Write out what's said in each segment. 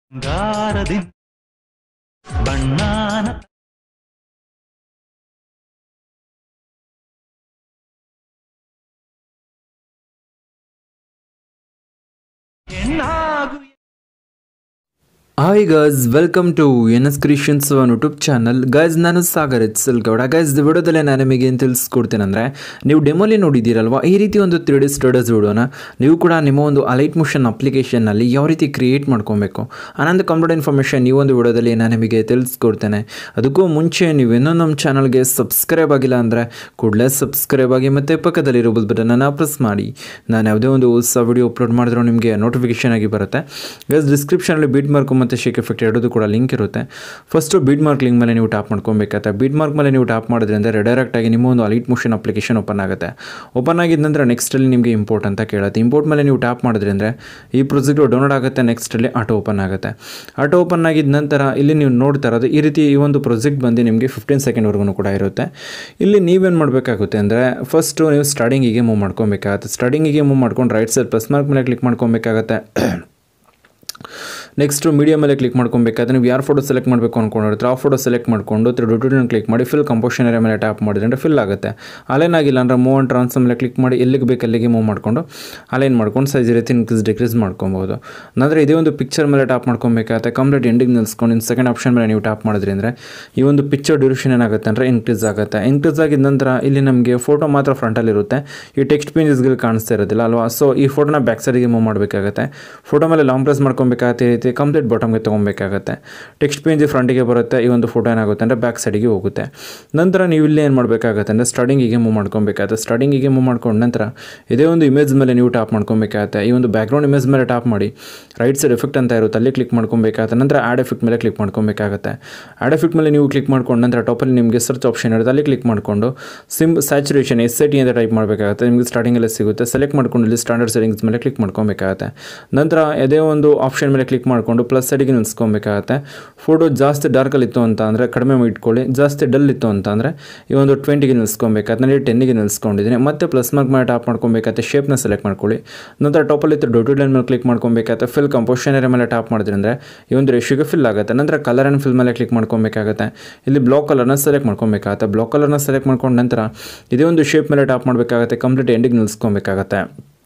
ಬಂಗಾರದಿ ಬಣ್ಣಾನ ಹೆಣ್ಣಾಗು hi guys welcome to N S Christians one YouTube channel guys ನಾನು ಸಾಗರ್ ಎಚ್ಸಲ್ ಗೌಡ ಗೈಸ್ ವಿಡಿಯೋದಲ್ಲೇ ನಾನು ನಿಮಗೆ ಏನು ತಿಳಿಸ್ಕೊಡ್ತೇನೆಂದರೆ ನೀವು ಡೆಮೋಲಿ ನೋಡಿದ್ದೀರಲ್ವಾ ಈ ರೀತಿ ಒಂದು ತ್ರೀ ಡಿ ಸ್ಟಡೀಸ್ ವಿಡಿಯೋನ ನೀವು ಕೂಡ ನಿಮ್ಮ ಒಂದು ಅಲೈಟ್ ಮೋಷನ್ ಅಪ್ಲಿಕೇಶನ್ನಲ್ಲಿ ಯಾವ ರೀತಿ ಕ್ರಿಯೇಟ್ ಮಾಡ್ಕೊಬೇಕು ಅನ್ನೊಂದು ಕಂಪ್ಯೂಟರ್ ಇನ್ಫಾರ್ಮೇಷನ್ ಈ ಒಂದು ವಿಡಿಯೋದಲ್ಲಿ ನಾನು ನಿಮಗೆ ತಿಳಿಸ್ಕೊಡ್ತೇನೆ ಅದಕ್ಕೂ ಮುಂಚೆ ನೀವು ಇನ್ನೂ ನಮ್ಮ ಚಾನಲ್ಗೆ ಸಬ್ಸ್ಕ್ರೈಬ್ ಆಗಿಲ್ಲ ಅಂದರೆ ಕೂಡಲೇ ಸಬ್ಸ್ಕ್ರೈಬ್ ಆಗಿ ಮತ್ತು ಪಕ್ಕದಲ್ಲಿರೋ ಬಲ್ ಬಟನನ್ನು ಪ್ರೆಸ್ ಮಾಡಿ ನಾನು ಯಾವುದೇ ಒಂದು ಹೊಸ ವಿಡಿಯೋ ಅಪ್ಲೋಡ್ ಮಾಡಿದ್ರೂ ನಿಮಗೆ ನೋಟಿಫಿಕೇಶನ್ ಆಗಿ ಬರುತ್ತೆ ಗೈಸ್ ಡಿಸ್ಕ್ರಿಪ್ಷನಲ್ಲಿ ಬೀಟ್ ಮಾರ್ಕ್ ಮತ್ತು ಶೇಕ್ ಎಫೆಕ್ಟ್ ಎರಡೂ ಕೂಡ ಲಿಂಕ್ ಇರುತ್ತೆ ಫಸ್ಟು ಬೀಟ್ ಮಾರ್ಕ್ ಲಿಂಕ್ ಮೇಲೆ ನೀವು ಟ್ಯಾಪ್ ಮಾಡ್ಕೊಬೇಕಾಗುತ್ತೆ ಬೀಟ್ ಮಾರ್ಕ್ ಮೇಲೆ ನೀವು ಟ್ಯಾಪ್ ಮಾಡಿದ್ರಿಂದ ರೆಡೈರೆಕ್ಟ್ ಆಗಿ ನಿಮ್ಮ ಒಂದು ಅಲೈಟ್ ಮೋಷನ್ ಅಪ್ಲಿಕೇಶನ್ ಓಪನ್ ಆಗುತ್ತೆ ಓಪನ್ ಆಗಿದ ನಂತರ ನೆಕ್ಸ್ಟಲ್ಲಿ ನಿಮಗೆ ಇಂಪೋರ್ಟ್ ಅಂತ ಕೇಳುತ್ತೆ ಇಂಪೋರ್ಟ್ ಮೇಲೆ ನೀವು ಟ್ಯಾಪ್ ಮಾಡಿದ್ರಿಂದ ಈ ಪ್ರಾಜೆಕ್ಟ್ ಡೌನ್ಲೋಡ್ ಆಗುತ್ತೆ ನೆಕ್ಸ್ಟಲ್ಲಿ ಆಟೋ ಓಪನ್ ಆಗುತ್ತೆ ಆಟೋ ಓಪನ್ ಆಗಿದ ನಂತರ ಇಲ್ಲಿ ನೀವು ನೋಡ್ತಾ ಇರೋದು ಈ ರೀತಿ ಈ ಒಂದು ಪ್ರಾಜೆಕ್ಟ್ ಬಂದು ನಿಮಗೆ ಫಿಫ್ಟೀನ್ ಸೆಕೆಂಡ್ವರೆಗೂ ಕೂಡ ಇರುತ್ತೆ ಇಲ್ಲಿ ನೀವೇನು ಮಾಡಬೇಕಾಗುತ್ತೆ ಅಂದರೆ ಫಸ್ಟು ನೀವು ಸ್ಟಾರ್ಟಿಂಗಿಗೆ ಮೂವ್ ಮಾಡ್ಕೊಬೇಕಾಗುತ್ತೆ ಸ್ಟಾರ್ಟಿಂಗಿಗೆ ಮೂವ್ ಮಾಡ್ಕೊಂಡು ರೈಟ್ ಸೈಡ್ ಪ್ಲಸ್ ಮಾರ್ಕ್ ಮೇಲೆ ಕ್ಲಿಕ್ ಮಾಡ್ಕೊಬೇಕಾಗತ್ತೆ ನೆಕ್ಸ್ಟು ಮೀಡಿಯಾ ಮೇಲೆ ಕ್ಲಿಕ್ ಮಾಡ್ಕೊಬೇಕಾದ್ರೆ ನೀವು ಯಾರು ಫೋಟೋ ಸೆಲೆಕ್ಟ್ ಮಾಡಬೇಕು ಅಂದ್ಕೊಂಡಿರ್ತೀರ ಆ ಫೋಟೋ ಸೆಲೆಕ್ಟ್ ಮಾಡಿಕೊಂಡು ಡ್ಯೂಟಿನ ಕ್ಲಿಕ್ ಮಾಡಿ ಫಿಲ್ ಕಂಪೋಷನ್ ಏರಿಯಾ ಮೇಲೆ ಟ್ಯಾಪ್ ಮಾಡಿದ್ರೆ ಅಂದರೆ ಫಿಲ್ ಆಗುತ್ತೆ ಅಲೈನ್ ಆಗಿಲ್ಲ ಅಂದರೆ ಮೂವ್ ಆ್ಯಂಡ್ ಟ್ರಾನ್ಸ್ ಮೇಲೆ ಕ್ಲಿಕ್ ಮಾಡಿ ಎಲ್ಲಿಗೆ ಬೇಕು ಅಲ್ಲಿಗೆ ಮೂವ್ ಮಾಡಿಕೊಂಡು ಅಲೈನ್ ಮಾಡ್ಕೊಂಡು ಸೈಜ್ ರೀತಿ ಇನ್ಕ್ರೀಸ್ ಡಿಕ್ರೀಸ್ ಮಾಡ್ಕೊಬೋದು ನಂತರ ಇದೇ ಒಂದು ಪಿಕ್ಚರ್ ಮೇಲೆ ಟ್ಯಾಪ್ ಮಾಡ್ಕೊಬೇಕಾಗುತ್ತೆ ಕಂಪ್ಲೀಟ್ ಎಂಡಿಂಗ್ ನಿಲ್ಸ್ಕೊಂಡು ಇನ್ನು ಸೆಕೆಂಡ್ ಆಪ್ಷನ್ ಮೇಲೆ ನೀವು ಟ್ಯಾಪ್ ಮಾಡಿದ್ರಿ ಅಂದರೆ ಈ ಒಂದು ಪಿಕ್ಚರ್ ಡ್ಯೂರೇಷನ್ ಏನಾಗುತ್ತೆ ಅಂದರೆ ಇನ್ಕ್ರೀಸ್ ಆಗುತ್ತೆ ಇನ್ಕ್ರೀಸ್ ಆಗಿದ ನಂತರ ಇಲ್ಲಿ ನಮಗೆ ಫೋಟೋ ಮಾತ್ರ ಫ್ರಂಟಲ್ಲಿ ಇರುತ್ತೆ ಈ ಟೆಕ್ಸ್ಟ್ ಪೇಜಸ್ಗಳು ಕಾಣಿಸ್ತಾ ಇರೋದಿಲ್ಲ ಅಲ್ವಾ ಸೊ ಈ ಫೋಟೋನ ಬ್ಯಾಕ್ ಸೈಡಿಗೆ ಮೂವ್ ಮಾಡಬೇಕಾಗುತ್ತೆ ಫೋಟೋ ಮೇಲೆ ಲಾಂಗ್ ಪ್ರೆಸ್ ಮಾಡ್ಕೊಬೇಕಾಗುತ್ತೆ ಈ ರೀತಿ ಕಂಪ್ಲೀಟ್ ಬಾಟಮ್ಗೆ ತೊಗೊಬೇಕಾಗುತ್ತೆ ಟೆಕ್ಸ್ಟ್ ಪೇಜ್ ಫ್ರಂಟಿಗೆ ಬರುತ್ತೆ ಈ ಒಂದು ಫೋಟೋ ಏನಾಗುತ್ತೆ ಅಂದರೆ ಬ್ಯಾಕ್ ಸೈಡಿಗೆ ಹೋಗುತ್ತೆ ನಂತರ ನೀವು ಇಲ್ಲಿ ಏನು ಮಾಡಬೇಕಾಗುತ್ತೆ ಅಂದರೆ ಸ್ಟಾರ್ಟಿಂಗಿಗೆ ಮೂವ್ ಮಾಡ್ಕೊಬೇಕಾಗುತ್ತೆ ಸ್ಟಾರ್ಟಿಂಗಿಗೆ ಮೂವ್ ಮಾಡ್ಕೊಂಡು ನಂತರ ಇದೇ ಒಂದು ಇಮೇಜ್ ಮೇಲೆ ನೀವು ಟ್ಯಾಪ್ ಮಾಡ್ಕೊಬೇಕಾಗುತ್ತೆ ಈ ಒಂದು ಬ್ಯಾಕ್ಗ್ರೌಂಡ್ ಇಮೇಜ್ ಮೇಲೆ ಟ್ಯಾಪ್ ಮಾಡಿ ರೈಟ್ ಸೈಡ್ ಎಫೆಕ್ಟ್ ಅಂತ ಇರುತ್ತೆ ಅಲ್ಲಿ ಕ್ಲಿಕ್ ಮಾಡ್ಕೊಬೇಕಾಗುತ್ತೆ ನಂತರ ಆ್ಯಡ್ ಎಫೆಕ್ಟ್ ಮೇಲೆ ಕ್ಲಿಕ್ ಮಾಡ್ಕೊಬೇಕಾಗುತ್ತೆ ಆ್ಯಡ್ ಎಫೆಕ್ಟ್ ಮೇಲೆ ನೀವು ಕ್ಲಿಕ್ ಮಾಡ್ಕೊಂಡು ನಂತರ ಟಾಪಲ್ಲಿ ನಿಮಗೆ ಸರ್ಚ್ ಆಪ್ಷನ್ ಇರುತ್ತೆ ಅಲ್ಲಿ ಕ್ಲಿಕ್ ಮಾಡಿಕೊಂಡು ಸಿಮ್ ಸ್ಯಾಚುರೇಷನ್ ಎಸ್ ಐ ಟಿ ಅಂತ ಟೈಪ್ ಮಾಡಬೇಕಾಗುತ್ತೆ ನಿಮಗೆ ಸ್ಟಾರ್ಟಿಂಗಲ್ಲೇ ಸಿಗುತ್ತೆ ಸೆಲೆಕ್ಟ್ ಮಾಡ್ಕೊಂಡು ಇಲ್ಲಿ ಸ್ಟ್ಯಾಂಡರ್ಡ್ ಸೆಟ್ಟಿಂಗ್ಸ್ ಮೇಲೆ ಕ್ಲಿಕ್ ಮಾಡ್ಕೊಬೇಕಾಗುತ್ತೆ ನಂತರ ಇದೇ ಒಂದು ಆಪ್ಷನ್ ಮೇಲೆ ಕ್ಲಿಕ್ ಮಾಡಿಕೊಂಡು ಪ್ಲಸ್ ಸೈಡಿಗೆ ನಿಲ್ಸ್ಕೊಬೇಕಾಗತ್ತೆ ಫೋಟೋ ಜಾಸ್ತಿ ಡಾರ್ಕಲ್ಲಿ ಇತ್ತು ಅಂತ ಅಂದರೆ ಕಡಿಮೆ ಇಟ್ಕೊಳ್ಳಿ ಜಾಸ್ತಿ ಡಲ್ ಇತ್ತು ಅಂತ ಅಂದರೆ ಈ ಒಂದು ಟ್ವೆಂಟಿಗೆ ನಿಲ್ಸ್ಕೊಬೇಕಾಗುತ್ತೆ ನಾನು ಟೆನ್ನಿಗೆ ನಿಲ್ಸ್ಕೊಂಡಿದ್ದೀನಿ ಮತ್ತೆ ಪ್ಲಸ್ ಮಾರ್ಕ್ ಮೇಲೆ ಟ್ಯಾಪ್ ಮಾಡ್ಕೊಬೇಕಾಗುತ್ತೆ ಶೇಪ್ನ ಸೆಲೆಕ್ಟ್ ಮಾಡ್ಕೊಳ್ಳಿ ನಂತರ ಟಾಪಲ್ಲಿ ಇತ್ತು ಡೊಟು ಲೈನ್ ಮೇಲೆ ಕ್ಲಿಕ್ ಮಾಡ್ಕೊಬೇಕಾಗುತ್ತೆ ಫಿಲ್ ಕಂಪೋಷನ್ ಏರಿಯಾ ಮೇಲೆ ಟ್ಯಾಪ್ ಮಾಡಿದ್ರೆ ಅಂದರೆ ಈ ಒಂದು ರೇಷಿಯೋಗೆ ಫಿಲ್ ಆಗುತ್ತೆ ನಂತರ ಕಲರ್ ಆ್ಯಂಡ್ ಫಿಲ್ ಮೇಲೆ ಕ್ಲಿಕ್ ಮಾಡ್ಕೊಬೇಕಾಗುತ್ತೆ ಇಲ್ಲಿ ಬ್ಲಾಕ್ ಕಲರ್ನ ಸೆಲೆಕ್ಟ್ ಮಾಡ್ಕೊಬೇಕಾಗುತ್ತೆ ಬ್ಲಾಕ್ ಕಲರ್ನ ಸೆಲೆಕ್ಟ್ ಮಾಡ್ಕೊಂಡು ನಂತರ ಇದೇ ಒಂದು ಶೇಪ್ ಮೇಲೆ ಟ್ಯಾಪ್ ಮಾಡಬೇಕಾಗುತ್ತೆ ಕಂಪ್ಲೀಟ್ ಎಂಡಿಗೆ ನಿಲ್ಸ್ಕೊಬೇಕಾಗತ್ತೆ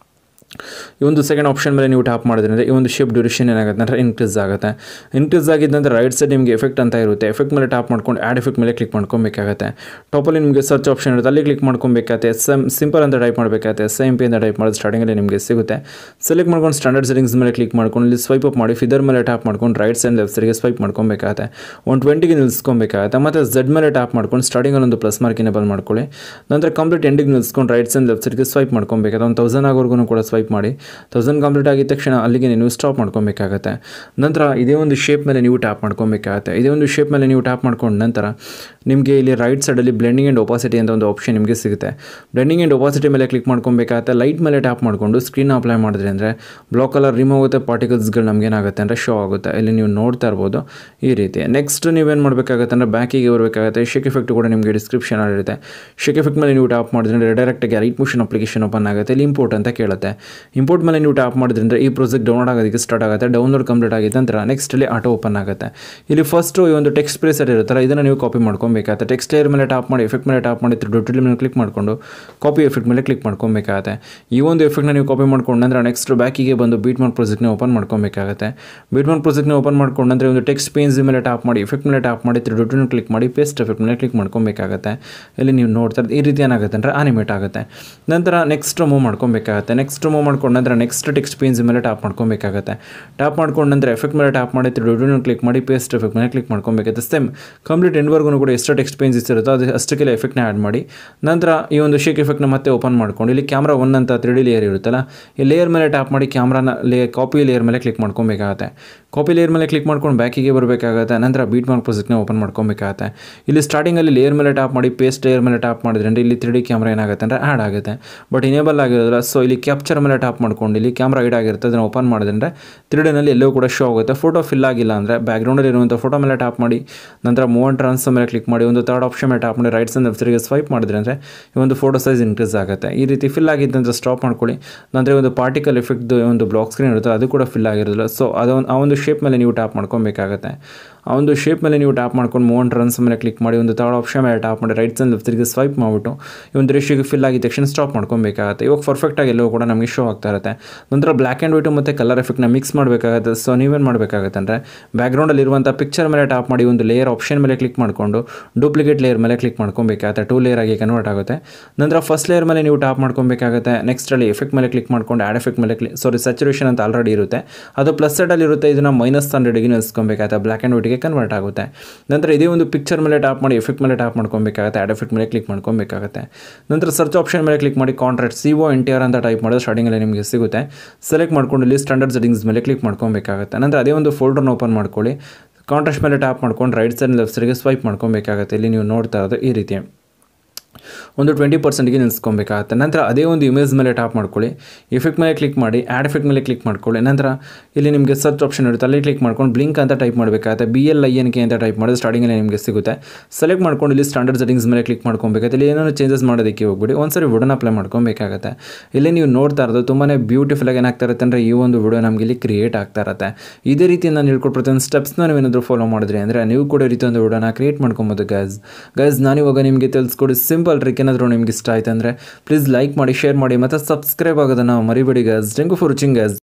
ಈ ಒಂದು ಸೆಕೆಂಡ್ ಆಪ್ಷನ್ ಮೇಲೆ ನೀವು ಟ್ಯಾಪ್ ಮಾಡಿದ್ರೆ ಈ ಒಂದು ಶೇಪ್ ಡ್ಯೂರೇಷನ್ ಏನಾಗುತ್ತೆ ಅಂದರೆ ಇನ್ಕ್ರೀಸ್ ಆಗುತ್ತೆ ಇನ್ಕ್ರೀಸ್ ಆಗಿದ್ದ ನಂತರ ರೈಟ್ ಸೈಡ್ ನಿಮಗೆ ಎಫೆಕ್ಟ್ ಅಂತ ಇರುತ್ತೆ ಎಫೆಕ್ಟ್ ಮೇಲೆ ಟ್ಯಾಪ್ ಮಾಡ್ಕೊಂಡು ಆ್ಯಡ್ ಎಫೆಕ್ಟ್ ಮೇಲೆ ಕ್ಲಿಕ್ ಮಾಡ್ಕೊಬೇಕಾಗುತ್ತೆ ಟಾಪಲ್ಲಿ ನಿಮಗೆ ಸರ್ಚ್ ಆಪ್ಷನ್ ಇರುತ್ತೆ ಅಲ್ಲಿ ಕ್ಲಿಕ್ ಮಾಡ್ಕೊಬೇಕಾಗುತ್ತೆ ಎಸ್ ಎಮ್ ಸಿಂಪಲ್ ಅಂತ ಟೈಪ್ ಮಾಡಬೇಕಾಗುತ್ತೆ ಎಸ್ ಎಮ್ ಪಿ ಅಂತ ಟೈಪ್ ಮಾಡಿದ್ರೆ ಸ್ಟಾರ್ಟಿಂಗಲ್ಲಿ ನಿಮಗೆ ಸಿಗುತ್ತೆ ಸೆಲೆಕ್ಟ್ ಮಾಡ್ಕೊಂಡು ಸ್ಟ್ಯಾಂಡರ್ಡ್ ಸೆಟ್ಟಿಂಗ್ಸ್ ಮೇಲೆ ಕ್ಲಿಕ್ ಮಾಡ್ಕೊಂಡು ಇಲ್ಲಿ ಸ್ವೈಪ್ ಅಪ್ ಮಾಡಿ ಫಿದರ್ ಮೇಲೆ ಟ್ಯಾಪ್ ಮಾಡ್ಕೊಂಡು ರೈಟ್ ಸೈಡ್ ಲೆಫ್ಟ್ ಸೈಡ್ಗೆ ಸ್ವೈಪ್ ಮಾಡ್ಕೊಬೇಕಾಗುತ್ತೆ ಒನ್ ಟ್ವೆಂಟಿಗೆ ನಿಲ್ಸ್ಕೊಬೇಕಾಗುತ್ತೆ ಮತ್ತು ಝೆಡ್ ಮೇಲೆ ಟ್ಯಾಪ್ ಮಾಡ್ಕೊಂಡು ಸ್ಟಾರ್ಟಿಂಗಲ್ಲಿ ಒಂದು ಪ್ಲಸ್ ಮಾರ್ಕ್ ಇನೇಬಲ್ ಮಾಡ್ಕೊಳ್ಳಿ ನಂತರ ಕಂಪ್ಲೀಟ್ ಎಂಡಿಗೆ ನಿಲ್ಸ್ಕೊಂಡು ರೈಟ್ ಸೈಡ್ ಲೆಫ್ಟ್ ಸೈಡ್ಗೆ ಸ್ವೈಪ್ ಮಾಡ್ಕೊಬೇಕಾಗುತ್ತೆ ಒಂದು ತೌಸಂಡ್ ಆಗೋರ್ಗು ಕೂಡ ಸ್ವೈಪ್ ಮಾಡಿ ತೌಸಂಡ್ ಕಂಪ್ಲೀಟ್ ಆಗಿದ ತಕ್ಷಣ ಅಲ್ಲಿಗೆ ನೀವು ಸ್ಟಾಪ್ ಮಾಡ್ಕೊಬೇಕಾಗತ್ತೆ ನಂತರ ಇದೇ ಒಂದು ಶೇಪ್ ಮೇಲೆ ನೀವು ಟ್ಯಾಪ್ ಮಾಡ್ಕೊಬೇಕಾಗತ್ತೆ ಇದೇ ಒಂದು ಶೇಪ್ ಮೇಲೆ ನೀವು ಟ್ಯಾಪ್ ಮಾಡ್ಕೊಂಡು ನಂತರ ನಿಮಗೆ ಇಲ್ಲಿ ರೈಟ್ ಸೈಡಲ್ಲಿ ಬ್ಲೆಂಡಿಂಗ್ ಆ್ಯಂಡ್ ಒಪಾಸಿಟಿ ಅಂತ ಒಂದು ಆಪ್ಷನ್ ನಿಮಗೆ ಸಿಗುತ್ತೆ ಬ್ಲೆಂಡಿಂಗ್ ಆ್ಯಂಡ್ ಒಪಾಸಿಟಿ ಮೇಲೆ ಕ್ಲಿಕ್ ಮಾಡ್ಕೊಬೇಕಾಗತ್ತೆ ಲೈಟ್ ಮೇಲೆ ಟ್ಯಾಪ್ ಮಾಡಿಕೊಂಡು ಸ್ಕ್ರೀನ್ ಅಪ್ಲೈ ಮಾಡಿದ್ರೆ ಅಂದರೆ ಬ್ಲಾಕ್ ಕಲರ್ ರಿಮೂವ್ ಆಗುತ್ತೆ ಪಾರ್ಟಿಕಲ್ಸ್ಗಳು ನಮ್ಗೆ ಏನಾಗುತ್ತೆ ಅಂದರೆ ಶೋ ಆಗುತ್ತೆ ಇಲ್ಲಿ ನೀವು ನೋಡ್ತಾ ಇರ್ಬೋದು ಈ ರೀತಿ ನೆಕ್ಸ್ಟ್ ನೀವೇನು ಮಾಡಬೇಕಾಗುತ್ತೆ ಅಂದರೆ ಬ್ಯಾಕಿಗೆ ಬರಬೇಕಾಗುತ್ತೆ ಶೇಕ್ ಎಫೆಕ್ಟ್ ಕೂಡ ನಿಮಗೆ ಡಿಸ್ಕ್ರಿಪ್ಷನ್ ಇರುತ್ತೆ ಶೇಕ್ ಎಫೆಕ್ಟ್ ಮೇಲೆ ನೀವು ಟ್ಯಾಪ್ ಮಾಡಿದ್ರೆ ಡೈರೆಕ್ಟಾಗಿ ರೈಟ್ ಮೋಷನ್ ಅಪ್ಲಿಕೇಶನ್ ಓಪನ್ ಆಗುತ್ತೆ ಇಲ್ಲಿ ಇಂಪೋರ್ಟ್ ಅಂತ ಕೇಳುತ್ತೆ ಇಂಪೋರ್ಟ್ ಮೇಲೆ ನೀವು ಟ್ಯಾಪ್ ಮಾಡಿದ್ರಿಂದ ಈ ಪ್ರಾಜೆಕ್ಟ್ ಡೌನ್ಲೋಡ್ ಆಗೋದಕ್ಕೆ ಸ್ಟಾರ್ಟ್ ಆಗುತ್ತೆ ಡೌನ್ಲೋಡ್ ಕಂಪ್ಲೀಟ್ ಆಗಿದ ನಂತರ ನೆಕ್ಸ್ಟಲ್ಲಿ ಆಟೋ ಓಪನ್ ಆಗುತ್ತೆ ಇಲ್ಲಿ ಫಸ್ಟು ಈ ಒಂದು ಟೆಕ್ಸ್ಟ್ ಪ್ಲೇಸರ್ ಇರುತ್ತಲ್ಲ ಇದನ್ನು ನೀವು ಕಾಪಿ ಮಾಡ್ಕೊಬೇಕಾಗುತ್ತೆ ಟೆಕ್ಸ್ಟ್ ಲೇಯರ್ ಮೇಲೆ ಟ್ಯಾಪ್ ಮಾಡಿ ಎಫೆಕ್ಟ್ ಮೇಲೆ ಟ್ಯಾಪ್ ಮಾಡಿ ಡೊಟ್ಟಿಲ್ ಮೇಲೆ ಕ್ಲಿಕ್ ಮಾಡಿಕೊಂಡು ಕಾಪಿ ಎಫೆಕ್ಟ್ ಮೇಲೆ ಕ್ಲಿಕ್ ಮಾಡ್ಕೊಬೇಕಾಗುತ್ತೆ ಈ ಒಂದು ಎಫೆಕ್ಟ್ನ ನೀವು ಕಾಪಿ ಮಾಡ್ಕೊಂಡು ನಂತರ ನೆಕ್ಸ್ಟ್ ಬ್ಯಾಕಿಗೆ ಬಂದು ಬೀಟ್ ಮಾರ್ಕ್ ಪ್ರಾಜೆಕ್ಟ್ನ ಓಪನ್ ಮಾಡ್ಕೊಬೇಕಾಗುತ್ತೆ ಬೀಟ್ ಮಾರ್ಕ್ ಪ್ರಾಜೆಕ್ಟ್ನ ಓಪನ್ ಮಾಡ್ಕೊಂಡು ನಂತರ ಒಂದು ಟೆಕ್ಸ್ಟ್ ಪೇನ್ಸ್ ಮೇಲೆ ಟ್ಯಾಪ್ ಮಾಡಿ ಎಫೆಕ್ಟ್ ಮೇಲೆ ಟ್ಯಾಪ್ ಮಾಡಿ ಡೊಟ್ಟಿನ ಕ್ಲಿಕ್ ಮಾಡಿ ಪೇಸ್ಟ್ ಎಫೆಕ್ಟ್ ಮೇಲೆ ಕ್ಲಿಕ್ ಮಾಡ್ಕೊಬೇಕಾಗುತ್ತೆ ಇಲ್ಲಿ ನೀವು ನೋಡ್ತಾ ಈ ರೀತಿ ಏನಾಗುತ್ತೆ ಅಂದರೆ ಅನಿಮೇಟ್ ಆಗುತ್ತೆ ನಂತರ ನೆಕ್ಸ್ಟ್ ಮೂವ್ ಮಾಡ್ಕೊಬೇಕಾಗುತ್ತೆ ನೆಕ್ಸ್ಟ್ ಮೂವ್ ಮಾಡ್ಕೊಂಡು ನಂತರ ನೆಕ್ಸ್ಟ್ ಟೆಕ್ಸ್ಟ್ ಪೇನ್ಸ್ ಮೇಲೆ ಟ್ಯಾಪ್ ಮಾಡ್ಕೊಬೇಕಾಗುತ್ತೆ ಟ್ಯಾಪ್ ಮಾಡ್ಕೊಂಡು ನಂತರ ಎಫೆಕ್ಟ್ ಮೇಲೆ ಟ್ಯಾಪ್ ಮಾಡಿ ಡೊಟ್ಟಿನ ಕ್ಲಿಕ್ ಮಾಡಿ ಪೇಸ್ಟ್ ಎಫೆಕ್ಟ್ ಮೇಲೆ ಕ್ಲಿಕ್ ಮಾಡ್ಕೊಬೇಕಾಗುತ್ತೆ ಸೇಮ್ ಕಂಪ್ಲೀಟ್ ಎಂಡ್ವರೆಗೂ ಕೂಡ ಎಷ್ಟು ಟೆಕ್ಸ್ಟ್ ಪೇನ್ಸ್ ಇರುತ್ತೋ ಅದು ಅಷ್ಟಕ್ಕೆಲ್ಲ ಎಫೆಕ್ಟ್ನ ಆ್ಯಡ್ ಮಾಡಿ ನಂತರ ಈ ಒಂದು ಶೇಕ್ ಎಫೆಕ್ಟ್ನ ಮತ್ತೆ ಓಪನ್ ಮಾಡ್ಕೊಂಡು ಇಲ್ಲಿ ಕ್ಯಾಮ್ರಾ ಒನ್ ಅಂತ ತ್ರೀ ಡಿ ಲೇಯರ್ ಇರುತ್ತಲ್ಲ ಈ ಲೇಯರ್ ಮೇಲೆ ಟ್ಯಾಪ್ ಮಾಡಿ ಕ್ಯಾಮ್ರಾನ ಲೇ ಕಾಪಿ ಲೇಯರ್ ಮೇಲೆ ಕ್ಲಿಕ್ ಮಾಡ್ಕೊಬೇಕಾಗತ್ತೆ ಕಾಪಿ ಲೇಯರ್ ಮೇಲೆ ಕ್ಲಿಕ್ ಮಾಡ್ಕೊಂಡು ಬ್ಯಾಕಿಗೆ ಬರಬೇಕಾಗುತ್ತೆ ನಂತರ ಬೀಟ್ ಮಾರ್ಕ್ ಪ್ರಾಜೆಕ್ಟ್ನ ಓಪನ್ ಮಾಡ್ಕೊಬೇಕಾಗತ್ತೆ ಇಲ್ಲಿ ಸ್ಟಾರ್ಟಿಂಗಲ್ಲಿ ಲೇಯರ್ ಮೇಲೆ ಟ್ಯಾಪ್ ಮಾಡಿ ಪೇಸ್ಟ್ ಲೇಯರ್ ಮೇಲೆ ಟ್ಯಾಪ್ ಮಾಡಿದ್ರೆ ಇಲ್ಲಿ ತ್ರೀ ಡಿ ಕ್ಯಾಮ್ರಾ ಏನಾಗುತ್ತೆ ಅಂದರೆ ಆ್ಯಡ್ ಆಗುತ್ತೆ ಬಟ್ ಇನೇಬಲ್ ಆಗಿರೋದಿಲ್ಲ ಸೊ ಇಲ್ಲಿ ಕ್ಯಾಪ್ಚರ್ ಮೇಲೆ ಮೇಲೆ ಟ್ಯಾಪ್ ಮಾಡ್ಕೊಂಡು ಇಲ್ಲಿ ಕ್ಯಾಮ್ರಾ ಹೈಡ್ ಆಗಿರುತ್ತೆ ಅದನ್ನು ಓಪನ್ ಮಾಡಿದ್ರೆ ತ್ರೀ ಡಿನಲ್ಲಿ ಎಲ್ಲೂ ಕೂಡ ಶೋ ಆಗುತ್ತೆ ಫೋಟೋ ಫಿಲ್ ಆಗಿಲ್ಲ ಅಂದರೆ ಬ್ಯಾಕ್ಗ್ರೌಂಡಲ್ಲಿ ಇರುವಂಥ ಫೋಟೋ ಮೇಲೆ ಟ್ಯಾಪ್ ಮಾಡಿ ನಂತರ ಮೂವ್ ಆ್ಯಂಡ್ ಟ್ರಾನ್ಸ್ಫರ್ ಮೇಲೆ ಕ್ಲಿಕ್ ಮಾಡಿ ಒಂದು ತರ್ಡ್ ಆಪ್ಷನ್ ಮೇಲೆ ಟ್ಯಾಪ್ ಮಾಡಿ ರೈಟ್ ಸೈಡ್ ಲೆಫ್ಟ್ಗೆ ಸ್ವೈಪ್ ಮಾಡಿದ್ರೆ ಅಂದರೆ ಈ ಒಂದು ಫೋಟೋ ಸೈಜ್ ಇನ್ಕ್ರೀಸ್ ಆಗುತ್ತೆ ಈ ರೀತಿ ಫಿಲ್ ಆಗಿದ್ದ ನಂತರ ಸ್ಟಾಪ್ ಮಾಡ್ಕೊಳ್ಳಿ ನಂತರ ಒಂದು ಪಾರ್ಟಿಕಲ್ ಎಫೆಕ್ಟ್ ಒಂದು ಬ್ಲಾಕ್ ಸ್ಕ್ರೀನ್ ಇರುತ್ತೆ ಅದು ಕೂಡ ಫಿಲ್ ಆಗಿರೋದಿಲ್ಲ ಸೊ ಅದೊಂದು ಆ ಒಂದು ಶೇಪ್ ಮೇಲೆ ನೀವು ಟ್ಯಾಪ್ ಮಾಡ್ಕೊಬೇಕಾಗತ್ತೆ ಆ ಒಂದು ಶೇಪ್ ಮೇಲೆ ನೀವು ಟ್ಯಾಪ್ ಮಾಡ್ಕೊಂಡು ಮೂವ್ ಆ್ಯಂಡ್ ರನ್ಸ್ ಮೇಲೆ ಕ್ಲಿಕ್ ಮಾಡಿ ಒಂದು ತರ್ಡ್ ಆಪ್ಷನ್ ಮೇಲೆ ಟ್ಯಾಪ್ ಮಾಡಿ ರೈಟ್ ಸೈಡ್ ಲೆಫ್ಟ್ಗೆ ಸ್ವೈಪ್ ಮಾಡಿಬಿಟ್ಟು ಈ ಒಂದು ರೇಷಿಗೆ ಫಿಲ್ ಆಗಿದ ತಕ್ಷಣ ಸ್ಟಾಪ್ ಮಾಡ್ಕೊಬೇಕಾಗತ್ತೆ ಇವಾಗ ಪರ್ಫೆಕ್ಟಾಗಿ ಎಲ್ಲವೂ ಕೂಡ ನಮಗೆ ಶೋ ಆಗ್ತಾ ಇರುತ್ತೆ ನಂತರ ಬ್ಲ್ಯಾಕ್ ಆ್ಯಂಡ್ ವೈಟು ಮತ್ತು ಕಲರ್ ಎಫೆಕ್ಟ್ನ ಮಿಕ್ಸ್ ಮಾಡಬೇಕಾಗುತ್ತೆ ಸೊ ನೀವೇನು ಮಾಡಬೇಕಾಗತ್ತೆ ಅಂದರೆ ಬ್ಯಾಕ್ಗ್ರೌಂಡಲ್ಲಿ ಇರುವಂಥ ಪಿಕ್ಚರ್ ಮೇಲೆ ಟ್ಯಾಪ್ ಮಾಡಿ ಒಂದು ಲೇಯರ್ ಆಪ್ಷನ್ ಮೇಲೆ ಕ್ಲಿಕ್ ಮಾಡಿಕೊಂಡು ಡೂಪ್ಲಿಕೇಟ್ ಲೇಯರ್ ಮೇಲೆ ಕ್ಲಿಕ್ ಮಾಡ್ಕೊಬೇಕಾಗತ್ತೆ ಟೂ ಲೇಯರ್ ಆಗಿ ಕನ್ವರ್ಟ್ ಆಗುತ್ತೆ ನಂತರ ಫಸ್ಟ್ ಲೇಯರ್ ಮೇಲೆ ನೀವು ಟ್ಯಾಪ್ ಮಾಡ್ಕೊಬೇಕಾಗುತ್ತೆ ನೆಕ್ಸ್ಟಲ್ಲಿ ಎಫೆಕ್ಟ್ ಮೇಲೆ ಕ್ಲಿಕ್ ಮಾಡ್ಕೊಂಡು ಆ್ಯಡ್ ಎಫೆಕ್ಟ್ ಮೇಲೆ ಕ್ಲಿಕ್ ಸಾರಿ ಸ್ಯಾಚುರೇಷನ್ ಅಂತ ಆಲ್ರೆಡಿ ಇರುತ್ತೆ ಅದು ಪ್ಲಸ್ ಸೈಡಲ್ಲಿ ಇರುತ್ತೆ ಇದನ್ನು ಮೈನಸ್ ಹಂಡ್ರೆಡ್ಗೆ ನಿಲ್ಸ್ಕೊಬೇಕಾಗುತ್ತೆ ಬ್ಲ್ಯಾಕ್ ಆ್ಯಂಡ್ ವೈಟ್ಗೆ ಕನ್ವರ್ಟ್ ಆಗುತ್ತೆ ನಂತರ ಇದೇ ಒಂದು ಪಿಕ್ಚರ್ ಮೇಲೆ ಟ್ಯಾಪ್ ಮಾಡಿ ಎಫೆಕ್ಟ್ ಮೇಲೆ ಟ್ಯಾಪ್ ಮಾಡ್ಕೊಬೇಕಾಗುತ್ತೆ ಆ್ಯಡ್ ಎಫೆಕ್ಟ್ ಮೇಲೆ ಕ್ಲಿಕ್ ಮಾಡ್ಕೊಬೇಕಾಗುತ್ತೆ ನಂತರ ಸರ್ಚ್ ಆಪ್ಷನ್ ಮೇಲೆ ಕ್ಲಿಕ್ ಮಾಡಿ contract C O N T R ಅಂತ ಟೈಪ್ ಮಾಡಿದ್ರೆ ಸ್ಟಾರ್ಟಿಂಗಲ್ಲಿ ನಿಮಗೆ ಸಿಗುತ್ತೆ ಸೆಲೆಕ್ಟ್ ಮಾಡ್ಕೊಂಡು ಇಲ್ಲಿ ಸ್ಟ್ಯಾಂಡರ್ಡ್ ಸೆಟ್ಟಿಂಗ್ಸ್ ಮೇಲೆ ಕ್ಲಿಕ್ ಮಾಡ್ಕೊಬೇಕಾಗುತ್ತೆ ನಂತರ ಅದೇ ಒಂದು ಫೋಲ್ಡರ್ನ ಓಪನ್ ಮಾಡ್ಕೊಳ್ಳಿ ಕಾಂಟ್ರಾಸ್ಟ್ ಮೇಲೆ ಟ್ಯಾಪ್ ಮಾಡ್ಕೊಂಡು ರೈಟ್ ಸೈಡ್ ಲೆಫ್ಟ್ ಸೈಡ್ಗೆ ಸ್ವೈಪ್ ಮಾಡ್ಕೊಬೇಕಾಗುತ್ತೆ ಇಲ್ಲಿ ನೀವು ನೋಡ್ತಾ ಇರೋದು ಈ ರೀತಿ ಒಂದು ಟ್ವೆಂಟಿ ಪರ್ಸೆಂಟ್ಗೆ ನಿಲ್ಸ್ಕೊಬೇಕಾಗತ್ತೆ ನಂತರ ಅದೇ ಒಂದು ಇಮೇಜ್ ಮೇಲೆ ಟ್ಯಾಪ್ ಮಾಡ್ಕೊಳ್ಳಿ ಎಫೆಕ್ಟ್ ಮೇಲೆ ಕ್ಲಿಕ್ ಮಾಡಿ ಆ್ಯಡ್ ಎಫೆಕ್ಟ್ ಮೇಲೆ ಕ್ಲಿಕ್ ಮಾಡ್ಕೊಳ್ಳಿ ನಂತರ ಇಲ್ಲಿ ನಿಮಗೆ ಸರ್ಚ್ ಆಪ್ಷನ್ ಇರುತ್ತೆ ಅಲ್ಲಿ ಕ್ಲಿಕ್ ಮಾಡ್ಕೊಂಡು ಬ್ಲಿಂಕ್ ಅಂತ ಟೈಪ್ ಮಾಡಬೇಕಾಗುತ್ತೆ B L I N K ಅಂತ ಟೈಪ್ ಮಾಡಿದ್ರೆ ಸ್ಟಾರ್ಟಿಂಗಲ್ಲಿ ನಿಮಗೆ ಸಿಗುತ್ತೆ ಸೆಲೆಕ್ಟ್ ಮಾಡ್ಕೊಂಡು ಇಲ್ಲಿ ಸ್ಟ್ಯಾಂಡರ್ಡ್ ಸೆಟ್ಟಿಂಗ್ಸ್ ಮೇಲೆ ಕ್ಲಿಕ್ ಮಾಡ್ಕೊಬೇಕಾಗುತ್ತೆ ಇಲ್ಲಿ ಏನಾದ್ರು ಚೇಂಜಸ್ ಮಾಡೋದಕ್ಕೆ ಹೋಗ್ಬಿಡಿ ಒಂದ್ಸರಿ ವಿಡಿಯೋನ ಅಪ್ಲೈ ಮಾಡ್ಕೊಬೇಕಾಗುತ್ತೆ ಇಲ್ಲಿ ನೀವು ನೋಡ್ತಾ ಇರೋದು ತುಂಬಾ ಬ್ಯೂಟಿಫುಲ್ ಆಗಿ ಏನಾಗ್ತಾ ಇರುತ್ತೆ ಅಂದರೆ ಈ ಒಂದು ವಿಡಿಯೋ ನಮಗೆ ಇಲ್ಲಿ ಕ್ರಿಯೇಟ್ ಆಗ್ತಾ ಇರುತ್ತೆ ಇದೇ ರೀತಿ ನಾನು ಹೇಳ್ಕೊಟ್ಟು ಪ್ರತಿಯೊಂದು ಸ್ಟೆಪ್ಸ್ನ ನೀವೇನಾದರೂ ಫಾಲೋ ಮಾಡಿದ್ರಿ ಅಂದರೆ ನೀವು ಕೂಡ ಈ ರೀತಿ ಒಂದು ವಿಡಿಯೋನ ಕ್ರಿಯೇಟ್ ಮಾಡ್ಕೊಬೋದು ಗೈಸ್ ಗೈಸ್ ನಾನಿವಾಗ ನಿಮಗೆ ತಿಳಿಸ್ಕೊಡಿ ಸಿಂಪಲ್ ಟ್ರಿಕ್ ಏನಾದರೂ ನಿಮ್ಗೆ ಇಷ್ಟ ಆಯ್ತು ಅಂದರೆ ಪ್ಲೀಸ್ ಲೈಕ್ ಮಾಡಿ ಶೇರ್ ಮಾಡಿ ಮತ್ತು ಸಬ್ಸ್ಕ್ರೈಬ್ ಆಗೋದನ್ನು ಮರಿಬೇಡಿ guys thank you for watching guys